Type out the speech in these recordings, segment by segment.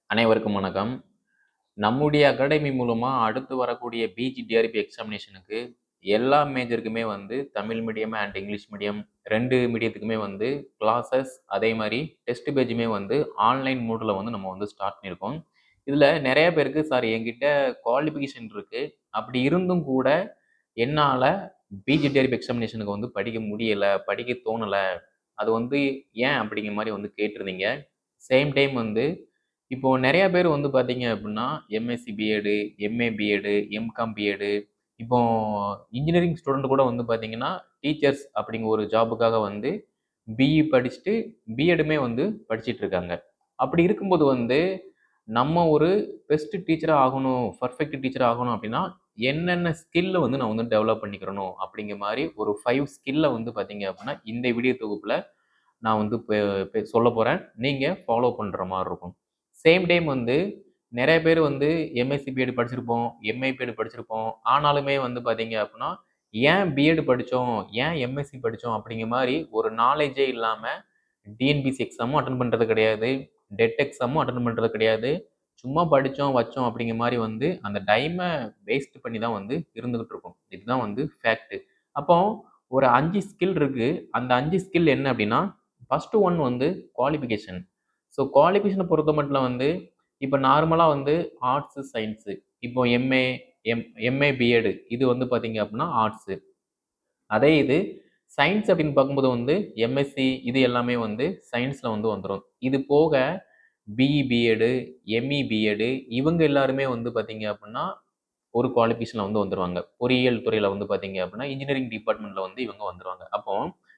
அனைவருக்கும் வணக்கம் நம்முடைய அகாடமி மூலமாக அடுத்து வரக்கூடிய பிஜி டிஆர்பி எக்ஸாமினேஷனுக்கு எல்லா மேஜருக்குமே வந்து Tamil medium and English medium ரெண்டு மீடியத்துக்குமே வந்து கிளாஸஸ் அதே மாதிரி டெஸ்ட் பேஜுமே வந்து ஆன்லைன் மோடில் வந்து நம்ம வந்து ஸ்டார்ட் பண்ணியிருக்கோம் இதில் நிறைய பேருக்கு சார் என்கிட்ட குவாலிஃபிகேஷன் இருக்குது அப்படி இருந்தும் கூட என்னால் பிஜி டிஆர்பி எக்ஸாமினேஷனுக்கு வந்து படிக்க முடியலை படிக்க தோணலை அது வந்து ஏன் அப்படிங்கிற மாதிரி வந்து கேட்டிருந்தீங்க சேம் டைம் வந்து இப்போ நிறைய பேர் வந்து பார்த்தீங்க அப்படின்னா MSc BEd MA BEd MCom BEd இப்போ இன்ஜினியரிங் ஸ்டூடெண்ட் கூட வந்து பார்த்தீங்கன்னா டீச்சர்ஸ் அப்படிங்கிற ஒரு ஜாபுக்காக வந்து பிஇ படிச்சுட்டு பிஎடுமே வந்து படிச்சிட்டு இருக்காங்க அப்படி இருக்கும்போது வந்து நம்ம ஒரு பெஸ்ட் டீச்சராக ஆகணும் பர்ஃபெக்ட் டீச்சர் ஆகணும் அப்படின்னா என்னென்ன ஸ்கில்லை வந்து நான் வந்து டெவலப் பண்ணிக்கிறணும் அப்படிங்கிற மாதிரி ஒரு ஃபைவ் ஸ்கில்லை வந்து பார்த்தீங்க அப்படின்னா இந்த வீடியோ தொகுப்பில் நான் வந்து பே- பே- சொல்ல போகிறேன் நீங்கள் ஃபாலோ பண்ணுற மாதிரி இருக்கும் சேம் டைம் வந்து நிறைய பேர் வந்து எம்எஸ்சி பிஎட் படிச்சிருப்போம் எம்ஏ பிஎட் படிச்சிருப்போம் ஆனாலுமே வந்து பார்த்தீங்க அப்படின்னா ஏன் பிஎட் படித்தோம் ஏன் எம்எஸ்சி படித்தோம் அப்படிங்கிற மாதிரி ஒரு நாலேஜே இல்லாமல் டிஎன்பிசி எக்ஸாமும் அட்டன் பண்ணுறது கிடையாது டெட் எக்ஸாமும் அட்டன் பண்ணுறது கிடையாது சும்மா படித்தோம் வச்சோம் அப்படிங்கிற மாதிரி வந்து அந்த டைமை வேஸ்ட் பண்ணி தான் வந்து இருந்துகிட்டு இருக்கோம் இதுதான் வந்து ஃபேக்ட்டு அப்போ ஒரு அஞ்சு ஸ்கில் இருக்குது அந்த அஞ்சு ஸ்கில் என்ன அப்படின்னா ஃபஸ்ட்டு ஒன் வந்து குவாலிஃபிகேஷன் ஸோ குவாலிஃபிகேஷனை பொறுத்த மட்டும் வந்து இப்போ நார்மலாக வந்து ஆர்ட்ஸு சயின்ஸு இப்போ எம்ஏ எம் எம்ஏ பிஎடு இது வந்து பார்த்தீங்க அப்படின்னா ஆர்ட்ஸு அதே இது சயின்ஸ் அப்படின்னு பார்க்கும்போது வந்து எம்எஸ்சி இது எல்லாமே வந்து சயின்ஸில் வந்து வந்துடும் இது போக பிஇ பிஎடு எம்இ பிஎடு இவங்க எல்லாருமே வந்து பார்த்தீங்க அப்படின்னா ஒரு குவாலிஃபிகேஷனில் வந்து வந்துடுவாங்க பொறியியல் துறையில் வந்து பார்த்தீங்க அப்படின்னா இன்ஜினியரிங் டிபார்ட்மெண்ட்டில் வந்து இவங்க வந்துடுவாங்க அப்போ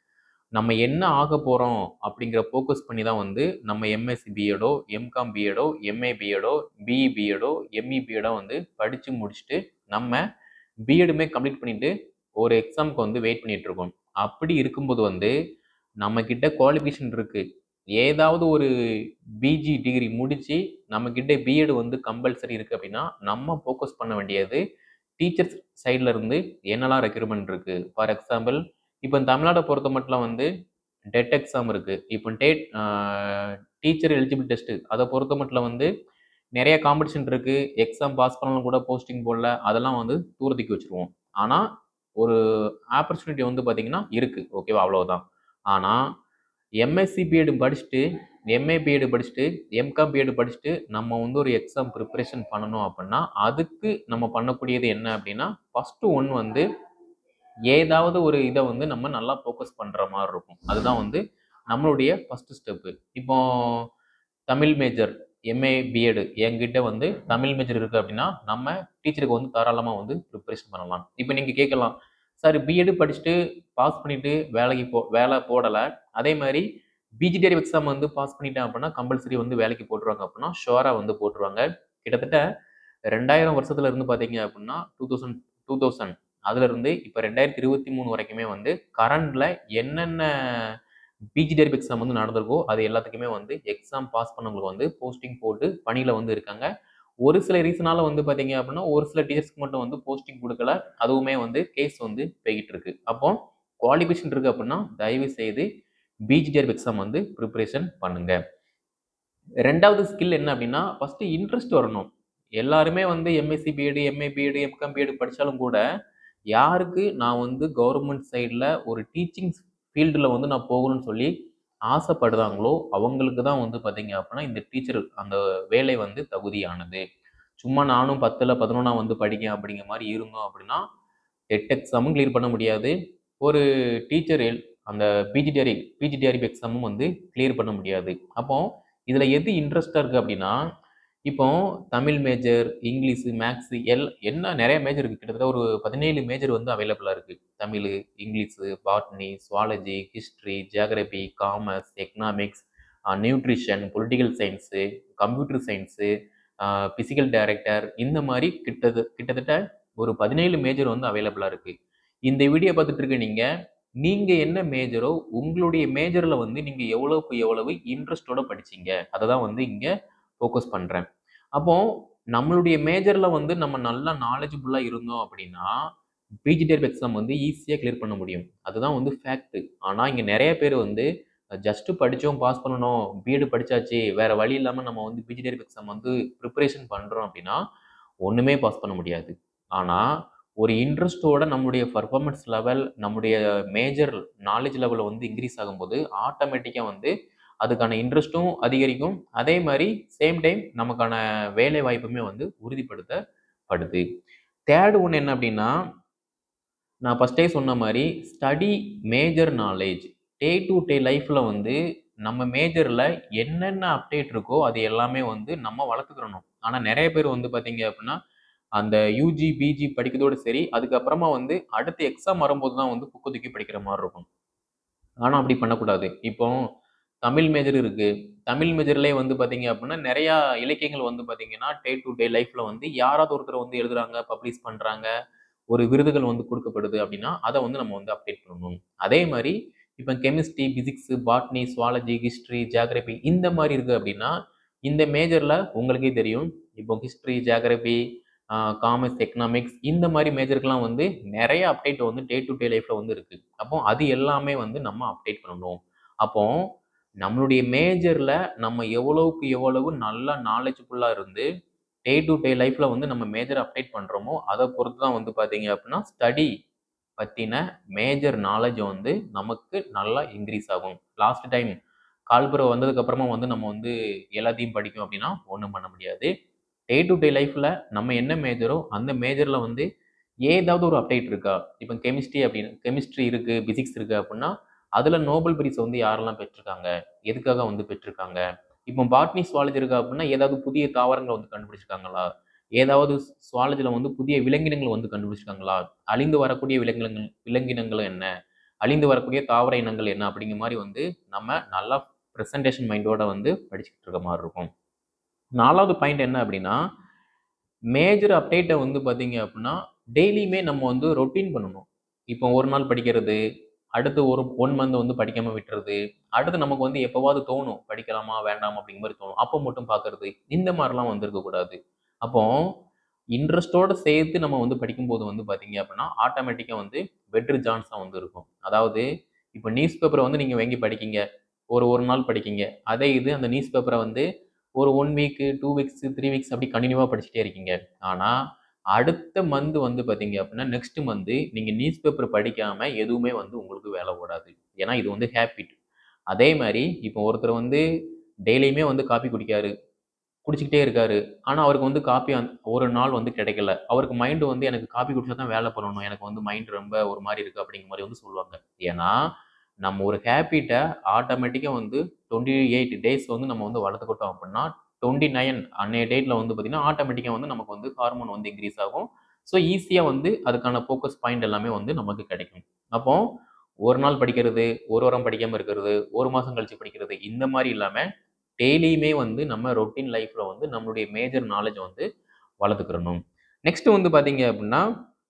நம்ம என்ன ஆக போகிறோம் அப்படிங்கிற ஃபோக்கஸ் பண்ணி தான் வந்து நம்ம எம்எஸ்சி பிஎடோ எம்காம் பிஎடோ எம்ஏ பிஎடோ பிஇ பிஎடோ எம்இ பிஎடோ வந்து படித்து முடிச்சுட்டு நம்ம பிஎடுமே கம்ப்ளீட் பண்ணிட்டு ஒரு எக்ஸாமுக்கு வந்து வெயிட் பண்ணிட்டு இருக்கோம் அப்படி இருக்கும்போது வந்து நம்ம கிட்ட குவாலிஃபிகேஷன் இருக்கு ஏதாவது ஒரு பிஜி டிகிரி முடிச்சு நம்ம கிட்ட பிஎட் வந்து கம்பல்சரி இருக்கு அப்படின்னா நம்ம ஃபோக்கஸ் பண்ண வேண்டியது டீச்சர்ஸ் சைட்ல இருந்து என்னெல்லாம் ரெக்ரூட்மெண்ட் இருக்கு ஃபார் எக்ஸாம்பிள் இப்போ தமிழ்நாட்டை பொறுத்த மட்டும் வந்து டெட் எக்ஸாம் இருக்கு இப்போ டேட் டீச்சர் எலிஜிபிள் டெஸ்ட் அதை பொறுத்த மட்டும் வந்து நிறைய காம்படிஷன் இருக்கு எக்ஸாம் பாஸ் பண்ணாலும் கூட போஸ்டிங் போடல அதெல்லாம் வந்து தூரத்துக்கு வச்சிருவோம் ஆனால் ஒரு ஆப்பர்ச்சுனிட்டி வந்து பார்த்தீங்கன்னா இருக்கு ஓகேவா அவ்வளவுதான் ஆனால் எம்எஸ்சி பிஎட் படிச்சுட்டு எம்ஏ பிஎட் படிச்சுட்டு எம்காம் பிஎட் படிச்சுட்டு நம்ம வந்து ஒரு எக்ஸாம் ப்ரிப்பரேஷன் பண்ணணும் அப்படின்னா அதுக்கு நம்ம பண்ணக்கூடியது என்ன அப்படின்னா ஃபஸ்ட்டு ஒன் வந்து ஏதாவது ஒரு இதை வந்து நம்ம நல்லா ஃபோக்கஸ் பண்ணுற மாதிரி இருக்கும் அதுதான் வந்து நம்மளுடைய ஃபஸ்ட்டு ஸ்டெப்பு இப்போ தமிழ் மேஜர் எம்ஏ பிஎட் என்கிட்ட வந்து தமிழ் மேஜர் இருக்குது அப்படின்னா நம்ம டீச்சருக்கு வந்து தாராளமாக வந்து ப்ரிப்பரேஷன் பண்ணலாம் இப்போ நீங்கள் கேட்கலாம் சார் பிஎட் படிச்சுட்டு பாஸ் பண்ணிட்டு வேலைக்கு போ வேலை போடலை அதே மாதிரி பிஜிடிஆர் எக்ஸாம் வந்து பாஸ் பண்ணிட்டேன் அப்படின்னா கம்பல்சரி வந்து வேலைக்கு போட்டுருவாங்க அப்படின்னா ஷோராக வந்து போட்டுருவாங்க கிட்டத்தட்ட ரெண்டாயிரம் வருஷத்துல இருந்து பார்த்தீங்க அப்படின்னா டூ தௌசண்ட் டூ தௌசண்ட் அதுல இருந்து இப்போ ரெண்டாயிரத்தி இருபத்தி மூணு வரைக்குமே வந்து கரண்ட்ல என்னென்ன பிஜிடிஆர் எக்ஸாம் வந்து நடந்திருக்கோ அது எல்லாத்துக்குமே வந்து எக்ஸாம் பாஸ் பண்ணவங்களுக்கு வந்து போஸ்டிங் போட்டு பணியில் வந்து இருக்காங்க ஒரு சில ரீசனால வந்து பார்த்தீங்க அப்படின்னா ஒரு சில டீச்சர்ஸ்க்கு மட்டும் வந்து போஸ்டிங் கொடுக்கல அதுவுமே வந்து கேஸ் வந்து போய்கிட்டு இருக்கு அப்போ குவாலிஃபிகேஷன் இருக்கு அப்படின்னா தயவு செய்து பிஜிடிஆர் எக்ஸாம் வந்து ப்ரிப்பரேஷன் பண்ணுங்க ரெண்டாவது ஸ்கில் என்ன அப்படின்னா ஃபர்ஸ்ட் இன்ட்ரெஸ்ட் வரணும் எல்லாருமே வந்து MSc BEd MA BEd MCom BEd படித்தாலும் கூட யாருக்கு நான் வந்து கவர்மெண்ட் சைடில் ஒரு டீச்சிங் ஃபீல்டில் வந்து நான் போகணும்னு சொல்லி ஆசைப்படுறாங்களோ அவங்களுக்கு தான் வந்து பார்த்தீங்க அப்படின்னா இந்த டீச்சர் அந்த வேலை வந்து தகுதியானது சும்மா நானும் பத்தில் பதினொன்றா வந்து படிக்கேன் அப்படிங்கிற மாதிரி இருந்தோம் அப்படின்னா டெட் எக்ஸாமும் கிளியர் பண்ண முடியாது ஒரு டீச்சர் அந்த பிஜிடிஆரி பிஜிடிஆர்பி எக்ஸாமும் வந்து கிளியர் பண்ண முடியாது அப்போ இதில் எது இன்ட்ரெஸ்டாக இருக்குது அப்படின்னா இப்போ தமிழ் மேஜர் இங்கிலீஷு மேக்ஸு எல் என்ன நிறைய மேஜர் இருக்குது கிட்டத்தட்ட ஒரு பதினேழு மேஜர் வந்து அவைலபிளாக இருக்குது Tamil English botany zoology history geography commerce economics nutrition political science computer science physical director இந்த மாதிரி கிட்டது கிட்டத்தட்ட ஒரு பதினேழு மேஜர் வந்து அவைலபிளாக இருக்குது இந்த வீடியோ பார்த்துட்டு இருக்க நீங்கள் நீங்கள் என்ன மேஜரோ உங்களுடைய மேஜரில் வந்து நீங்கள் எவ்வளோக்கு எவ்வளவு இன்ட்ரெஸ்டோட படிச்சீங்க அதை தான் வந்து இங்கே ஃபோக்கஸ் பண்ணுறேன் அப்போ நம்மளுடைய மேஜரில் வந்து நம்ம நல்லா நாலேஜபுல்லாக இருந்தோம் அப்படின்னா பிஜிடிஆர் எக்ஸாம் வந்து ஈஸியாக கிளியர் பண்ண முடியும் அதுதான் வந்து ஃபேக்ட் ஆனால் இங்கே நிறைய பேர் வந்து ஜஸ்ட் படித்தோம் பாஸ் பண்ணணும் பிஎட் படிச்சாச்சு வேற வழி இல்லாமல் நம்ம வந்து பிஜிடிஆர்பி எக்ஸாம் வந்து ப்ரிப்பரேஷன் பண்ணுறோம் அப்படின்னா ஒன்றுமே பாஸ் பண்ண முடியாது ஆனால் ஒரு இன்ட்ரெஸ்ட்டோட நம்முடைய பர்ஃபார்மன்ஸ் லெவல் நம்முடைய மேஜர் நாலேஜ் லெவலில் வந்து இன்க்ரீஸ் ஆகும்போது ஆட்டோமேட்டிக்காக வந்து அதுக்கான இன்ட்ரெஸ்ட்டும் அதிகரிக்கும் அதே மாதிரி சேம் டைம் நமக்கான வேலை வாய்ப்புமே வந்து உறுதிப்படுத்தப்படுது தேர்ட் ஒன்று என்ன அப்படின்னா நான் ஃபஸ்ட்டே சொன்ன மாதிரி study major knowledge day to day லைஃப்பில் வந்து நம்ம மேஜரில் என்னென்ன அப்டேட் இருக்கோ அது எல்லாமே வந்து நம்ம வளர்த்துக்கிறணும் ஆனால் நிறைய பேர் வந்து பார்த்தீங்க அப்படின்னா அந்த யூஜி பிஜி படிக்கிறதோடு சரி அதுக்கப்புறமா வந்து அடுத்த எக்ஸாம் வரும்போது தான் வந்து புக்கு தூக்கி படிக்கிற மாதிரி இருக்கும் ஆனால் அப்படி பண்ணக்கூடாது இப்போ தமிழ் மேஜர் இருக்கு தமிழ் மேஜர்லேயே வந்து பார்த்தீங்க அப்படின்னா நிறையா இலக்கியங்கள் வந்து பார்த்தீங்கன்னா டே டு டே லைஃப்பில் வந்து யாராவது ஒருத்தர் வந்து எழுதுறாங்க பப்ளிஷ் பண்ணுறாங்க ஒரு விருதுகள் வந்து கொடுக்கப்படுது அப்படின்னா அதை வந்து நம்ம வந்து அப்டேட் பண்ணணும் அதே மாதிரி இப்போ chemistry physics botany zoology history geography இந்த மாதிரி இருக்குது அப்படின்னா இந்த மேஜரில் உங்களுக்கே தெரியும் இப்போ ஹிஸ்ட்ரி ஜியாகிரபி காமர்ஸ் எக்கனாமிக்ஸ் இந்த மாதிரி மேஜருக்கெல்லாம் வந்து நிறைய அப்டேட் வந்து டே டு டே லைஃப்பில் வந்து இருக்குது அப்போ அது எல்லாமே வந்து நம்ம அப்டேட் பண்ணணும் அப்போ நம்மளுடைய மேஜரில் நம்ம எவ்வளவுக்கு எவ்வளவு நல்ல நாலேஜ்ஃபுல்லாக இருந்து டே டு டே லைஃப்பில் வந்து நம்ம மேஜர் அப்டேட் பண்ணுறோமோ அதை பொறுத்து தான் வந்து பார்த்தீங்க அப்படின்னா ஸ்டடி பற்றின மேஜர் நாலேஜ் வந்து நமக்கு நல்லா இன்க்ரீஸ் ஆகும் லாஸ்ட் டைம் கால்புரை வந்ததுக்கு அப்புறமா வந்து நம்ம வந்து எல்லாத்தையும் படிக்கும் அப்படின்னா ஒன்றும் பண்ண முடியாது டே டு டே லைஃப்பில் நம்ம என்ன மேஜரோ அந்த மேஜரில் வந்து ஏதாவது ஒரு அப்டேட் இருக்கா இப்போ கெமிஸ்ட்ரி அப்படின்னு கெமிஸ்ட்ரி இருக்குது பிசிக்ஸ் இருக்குது அப்படின்னா அதில் நோபல் பிரைஸ் வந்து யாரெல்லாம் பெற்றிருக்காங்க எதுக்காக வந்து பெற்றிருக்காங்க இப்போ பாட்னி சுவாலஜி இருக்கா அப்படின்னா ஏதாவது புதிய தாவரங்களை வந்து கண்டுபிடிச்சிருக்காங்களா ஏதாவது சுவாலஜியில் வந்து புதிய விலங்கினங்கள் வந்து கண்டுபிடிச்சிருக்காங்களா அழிந்து வரக்கூடிய விலங்கினங்கள் விலங்கினங்கள் என்ன அழிந்து வரக்கூடிய தாவர இனங்கள் என்ன அப்படிங்கிற மாதிரி வந்து நம்ம நல்லா ப்ரெசன்டேஷன் மைண்டோட வந்து படிச்சுக்கிட்டு இருக்க மாதிரி இருக்கும் நாலாவது பாயிண்ட் என்ன அப்படின்னா மேஜர் அப்டேட்டை வந்து பார்த்தீங்க அப்படின்னா டெய்லியுமே நம்ம வந்து ரொட்டீன் பண்ணணும் இப்போ ஒரு நாள் படிக்கிறது அடுத்து ஒரு ஒன் மந்த் வந்து படிக்காம விட்டுறது அடுத்து நமக்கு வந்து எப்போவாவது தோணும் படிக்கலாமா வேண்டாம் அப்படிங்கிற மாதிரி தோணும் அப்போ மட்டும் பார்க்கறது இந்த மாதிரிலாம் வந்து இருக்கக்கூடாது அப்போ இன்ட்ரெஸ்டோட சேர்த்து நம்ம வந்து படிக்கும்போது வந்து பார்த்தீங்க அப்படின்னா ஆட்டோமேட்டிக்காக வந்து பெட்டர் சான்ஸாக வந்து இருக்கும் அதாவது இப்போ நியூஸ் பேப்பரை வந்து நீங்கள் வாங்கி படிக்கீங்க ஒரு ஒரு நாள் படிக்கீங்க அதே இது அந்த நியூஸ் பேப்பரை வந்து ஒரு one week two weeks three weeks அப்படி கண்டினியூவாக படிச்சுட்டே இருக்கீங்க ஆனால் அடுத்த மந்த் வந்து பார்த்தீங்க அப்படின்னா நெக்ஸ்ட் மந்த் நீங்கள் நியூஸ் பேப்பர் படிக்காமல் எதுவுமே வந்து உங்களுக்கு வேலை ஓடாது ஏன்னா இது வந்து ஹேபிட் அதே மாதிரி இப்போ ஒருத்தர் வந்து டெய்லியுமே வந்து காப்பி குடிக்காரு குடிச்சிக்கிட்டே இருக்காரு ஆனால் அவருக்கு வந்து காப்பி ஒரு நாள் வந்து கிடைக்கல அவருக்கு மைண்டு வந்து எனக்கு காப்பி குடிச்சா தான் வேலை பண்ணணும் எனக்கு வந்து மைண்ட் ரொம்ப ஒரு மாதிரி இருக்குது அப்படிங்கிற மாதிரி வந்து சொல்லுவாங்க ஏன்னா நம்ம ஒரு ஹேபிட்டை ஆட்டோமேட்டிக்காக வந்து டுவெண்ட்டி எயிட் டேஸ் வந்து நம்ம வந்து வளர்த்துக்கிட்டோம் அப்படின்னா டுவெண்ட்டி நைன் அன்னைய டேட்டில் வந்து பார்த்திங்கன்னா ஆட்டோமேட்டிக்காக வந்து நமக்கு வந்து ஹார்மோன் வந்து இன்க்ரீஸ் ஆகும் ஸோ ஈஸியாக வந்து அதுக்கான ஃபோக்கஸ் பாயிண்ட் எல்லாமே வந்து நமக்கு கிடைக்கும் அப்போ ஒரு நாள் படிக்கிறது ஒரு வாரம் படிக்காமல் இருக்கிறது ஒரு மாதம் கழிச்சு படிக்கிறது இந்த மாதிரி இல்லாமல் டெய்லியுமே வந்து நம்ம ரொட்டீன் லைஃப்பில் வந்து நம்மளுடைய மேஜர் நாலேஜ் வந்து வளர்த்துக்கிறணும் நெக்ஸ்ட் வந்து பார்த்தீங்க அப்படின்னா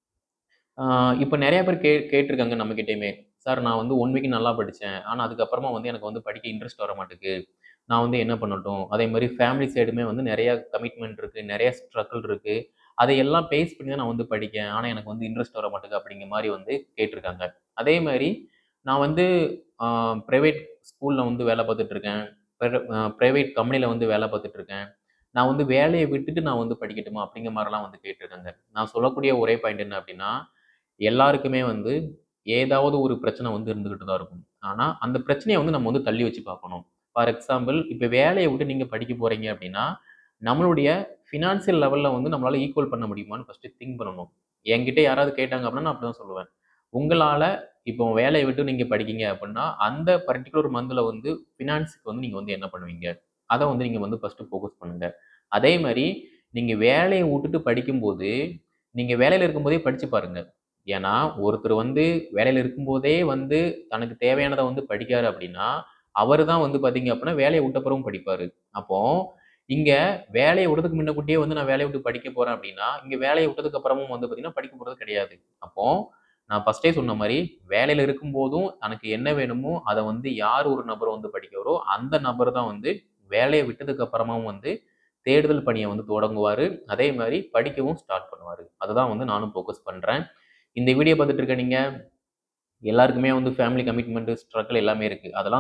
இப்போ நிறைய பேர் கே கேட்டிருக்காங்க நம்மக்கிட்டேயுமே சார் நான் வந்து ஒன் வீக் நல்லா படித்தேன் ஆனால் அதுக்கப்புறமா வந்து எனக்கு வந்து படிக்க இன்ட்ரெஸ்ட் வர மாட்டேங்குது நான் வந்து என்ன பண்ணட்டும் அதே மாதிரி ஃபேமிலி சைடுமே வந்து நிறையா கமிட்மெண்ட் இருக்குது நிறைய ஸ்ட்ரகிள் இருக்குது அதையெல்லாம் பேஸ் பண்ணி தான் நான் வந்து படிக்கேன் ஆனால் எனக்கு வந்து இன்ட்ரெஸ்ட் வர மாட்டேங்குது அப்படிங்கிற மாதிரி வந்து கேட்டிருக்காங்க அதே மாதிரி நான் வந்து ப்ரைவேட் ஸ்கூலில் வந்து வேலை பார்த்துட்ருக்கேன் ப்ரைவேட் கம்பெனியில் வந்து வேலை பார்த்துட்ருக்கேன் நான் வந்து வேலையை விட்டுட்டு நான் வந்து படிக்கட்டுமா அப்படிங்கிற மாதிரிலாம் வந்து கேட்டிருக்காங்க நான் சொல்லக்கூடிய ஒரே பாயிண்ட் என்ன அப்படின்னா எல்லாருக்குமே வந்து ஏதாவது ஒரு பிரச்சனை வந்து இருந்துக்கிட்டு தான் இருக்கும் ஆனால் அந்த பிரச்சனையை வந்து நம்ம வந்து தள்ளி வச்சு பார்க்கணும் ஃபார் எக்ஸாம்பிள் இப்போ வேலையை விட்டு நீங்கள் படிக்க போகிறீங்க அப்படின்னா நம்மளுடைய ஃபினான்சியல் லெவலில் வந்து நம்மளால் ஈக்குவல் பண்ண முடியுமான்னு ஃபஸ்ட்டு திங்க் பண்ணணும் என்கிட்ட யாராவது கேட்டாங்க அப்படின்னா நான் அப்படி தான் சொல்லுவேன் உங்களால் இப்போ வேலையை விட்டு நீங்கள் படிக்கீங்க அப்படின்னா அந்த பர்டிகுலர் மந்தில் வந்து ஃபினான்ஸுக்கு வந்து நீங்கள் வந்து என்ன பண்ணுவீங்க அதை வந்து நீங்கள் வந்து ஃபஸ்ட்டு ஃபோக்கஸ் பண்ணுங்கள் அதே மாதிரி நீங்கள் வேலையை விட்டுட்டு படிக்கும்போது நீங்கள் வேலையில் இருக்கும்போதே படித்து பாருங்கள் ஏன்னா ஒருத்தர் வந்து வேலையில் இருக்கும்போதே வந்து தனக்கு தேவையானதை வந்து படிக்காரு அப்படின்னா அவர் தான் வந்து பார்த்தீங்க அப்படின்னா வேலையை விட்டப்புறமும் படிப்பார் அப்போ இங்கே வேலையை விட்டதுக்கு முன்னக்கூட்டியே வந்து நான் வேலையை விட்டு படிக்க போகிறேன் அப்படின்னா இங்கே வேலையை விட்டதுக்கு அப்புறமும் வந்து பார்த்தீங்கன்னா படிக்க போகிறது கிடையாது அப்போ நான் ஃபஸ்ட்டே சொன்ன மாதிரி வேலையில் இருக்கும்போதும் தனக்கு என்ன வேணுமோ அதை வந்து யார் ஒரு நபர் வந்து படிக்கிறோ அந்த நபர் தான் வந்து வேலையை விட்டதுக்கு அப்புறமாவும் வந்து தேடுதல் பணியை வந்து தொடங்குவார் அதே மாதிரி படிக்கவும் ஸ்டார்ட் பண்ணுவார் அதுதான் வந்து நானும் ஃபோக்கஸ் பண்ணுறேன் இந்த வீடியோ பார்த்துட்டு இருக்க நீங்கள் எல்லாருக்குமே வந்து ஃபேமிலி கமிட்மெண்ட் ஸ்ட்ரகிள் எல்லாமே இருக்குது அதெல்லாம்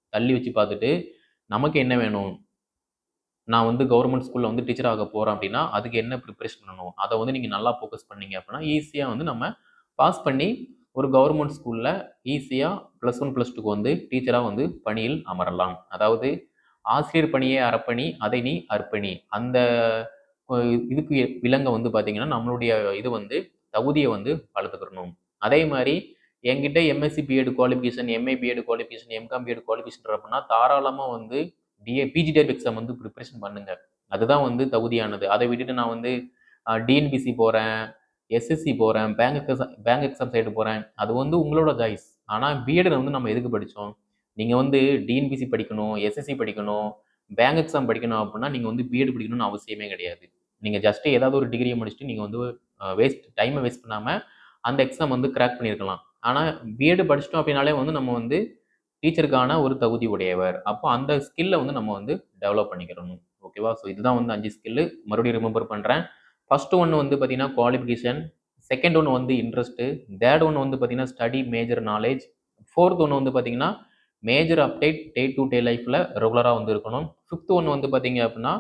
தள்ளி வச்சு பார்த்துட்டு நமக்கு என்ன வேணும் நான் வந்து கவர்மெண்ட் ஸ்கூலில் வந்து டீச்சர் ஆக போகிறேன் அப்படின்னா அதுக்கு என்ன ப்ரிப்பரேஷன் பண்ணணும் அதை வந்து நீங்கள் நல்லா ஃபோக்கஸ் பண்ணீங்க அப்படின்னா ஈஸியாக வந்து நம்ம பாஸ் பண்ணி ஒரு கவர்மெண்ட் ஸ்கூலில் ஈஸியாக ப்ளஸ் ஒன் ப்ளஸ் டூக்கு வந்து டீச்சராக வந்து பணியில் அமரலாம் அதாவது ஆசிரியர் பணியே அறப்பணி அதை நீ அர்ப்பணி அந்த அஹ், இதுக்கு விலங்க வந்து பார்த்தீங்கன்னா நம்மளுடைய இது வந்து தகுதியை வந்து வளர்த்துக்கணும் அதே மாதிரி என்கிட்ட MSc BEd qualification MA BEd qualification MCom BEd qualification அப்படின்னா தாராளமாக வந்து டிஏ பிஜிடிஆர் எக்ஸாம் வந்து ப்ரிப்பரேஷன் பண்ணுங்க அதுதான் வந்து தகுதியானது அதை விட்டுட்டு நான் வந்து டிஎன்பிசி போகிறேன் எஸ்எஸ்சி போகிறேன் bank exam bank exam side போகிறேன் அது வந்து உங்களோட சாய்ஸ் ஆனால் பிஎட் வந்து நம்ம எதுக்கு படித்தோம் நீங்கள் வந்து டிஎன்பிசி படிக்கணும் எஸ்எஸ்சி படிக்கணும் பேங்க் எக்ஸாம் படிக்கணும் அப்படின்னா நீங்கள் வந்து பிஎட் படிக்கணும்னு அவசியமே கிடையாது நீங்கள் ஜஸ்ட் ஏதாவது ஒரு டிகிரியை முடிச்சுட்டு நீங்கள் வந்து வேஸ்ட் டைமை வேஸ்ட் பண்ணாமல் அந்த எக்ஸாம் வந்து கிராக் பண்ணியிருக்கலாம் ஆனால் பிஎட் படிச்சிட்டோம் அப்படின்னாலே வந்து நம்ம வந்து டீச்சருக்கான ஒரு தகுதி உடையவர் அப்போ அந்த ஸ்கில்லை வந்து நம்ம வந்து டெவலப் பண்ணிக்கிறணும் ஓகேவா ஸோ இதுதான் வந்து அஞ்சு ஸ்கில்லு மறுபடியும் ரிமெம்பர் பண்ணுறேன் ஃபர்ஸ்ட் ஒன்று வந்து பார்த்தீங்கன்னா குவாலிஃபிகேஷன் செகண்ட் ஒன்று வந்து இன்ட்ரெஸ்ட்டு தேர்ட் ஒன்று வந்து பார்த்தீங்கன்னா ஸ்டடி மேஜர் நாலேஜ் ஃபோர்த் ஒன்று வந்து பார்த்தீங்கன்னா major update day to day லைஃப்பில் ரெகுலராக வந்து இருக்கணும் ஃபிஃப்த் ஒன்று வந்து பார்த்தீங்க அப்படின்னா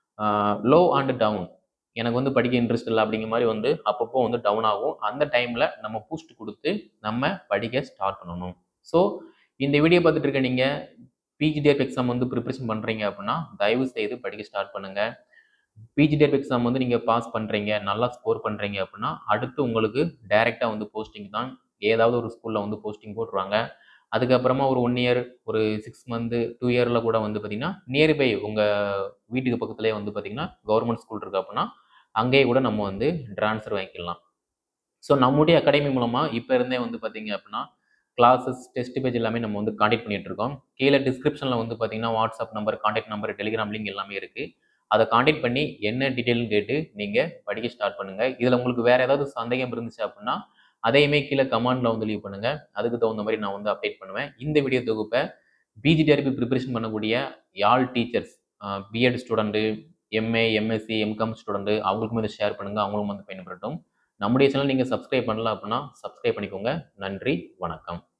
லோ அண்ட் டவுன் எனக்கு வந்து படிக்க இன்ட்ரெஸ்ட் இல்லை அப்படிங்கிற மாதிரி வந்து அப்பப்போ வந்து டவுன் ஆகும் அந்த டைமில் நம்ம பூஸ்ட் கொடுத்து நம்ம படிக்க ஸ்டார்ட் பண்ணணும் ஸோ இந்த வீடியோ பார்த்துட்டு இருக்க நீங்கள் பிஜிடிஎஃப் எக்ஸாம் வந்து ப்ரிப்பரேஷன் பண்ணுறீங்க அப்படின்னா தயவு செய்து படிக்க ஸ்டார்ட் பண்ணுங்கள் பிஜிடிஎஃப் எக்ஸாம் வந்து நீங்கள் பாஸ் பண்ணுறீங்க நல்லா ஸ்கோர் பண்ணுறீங்க அப்படின்னா அடுத்து உங்களுக்கு டைரெக்டாக வந்து போஸ்டிங் தான் ஏதாவது ஒரு ஸ்கூலில் வந்து போஸ்டிங் போட்டுருவாங்க அதுக்கப்புறமா ஒரு ஒன் இயர் ஒரு சிக்ஸ் மந்த்து டூ இயரில் கூட வந்து பார்த்தீங்கன்னா நியர்பை உங்கள் வீட்டுக்கு பக்கத்துலேயே வந்து பார்த்தீங்கன்னா கவர்மெண்ட் ஸ்கூல் இருக்கு அப்படின்னா அங்கேயே கூட நம்ம வந்து ட்ரான்ஸ்ஃபர் வாங்கிக்கலாம் ஸோ நம்முடைய அகாடமி மூலமாக இப்போ இருந்தே வந்து பார்த்தீங்க அப்படின்னா கிளாஸஸ் டெஸ்ட் பேஜ் எல்லாமே நம்ம வந்து காண்டாக்ட் பண்ணிட்டு இருக்கோம் கீழே டிஸ்கிரிப்ஷனில் வந்து பார்த்தீங்கன்னா WhatsApp number contact number Telegram link எல்லாமே இருக்குது அதை காண்டாக்ட் பண்ணி என்ன டீட்டெயில்னு கேட்டு நீங்கள் படிக்க ஸ்டார்ட் பண்ணுங்கள் இதில் உங்களுக்கு வேறு ஏதாவது சந்தேகம் இருந்துச்சு அப்படின்னா அதையுமே கீழே கமெண்டில் வந்து லீவ் பண்ணுங்கள் அதுக்கு தகுந்த மாதிரி நான் வந்து அப்டேட் பண்ணுவேன் இந்த வீடியோ தொகுப்பை பிஜிடிஆர்பி ப்ரிப்பரேஷன் பண்ணக்கூடிய யாழ் teachers BEd student MA MSc MCom student அவங்களுக்கும் இதை ஷேர் பண்ணுங்கள் அவங்களும் வந்து பயன்படட்டும் நம்முடைய சேனல் நீங்கள் சப்ஸ்கிரைப் பண்ணல அப்படின்னா சப்ஸ்கிரைப் பண்ணிக்கோங்க நன்றி வணக்கம்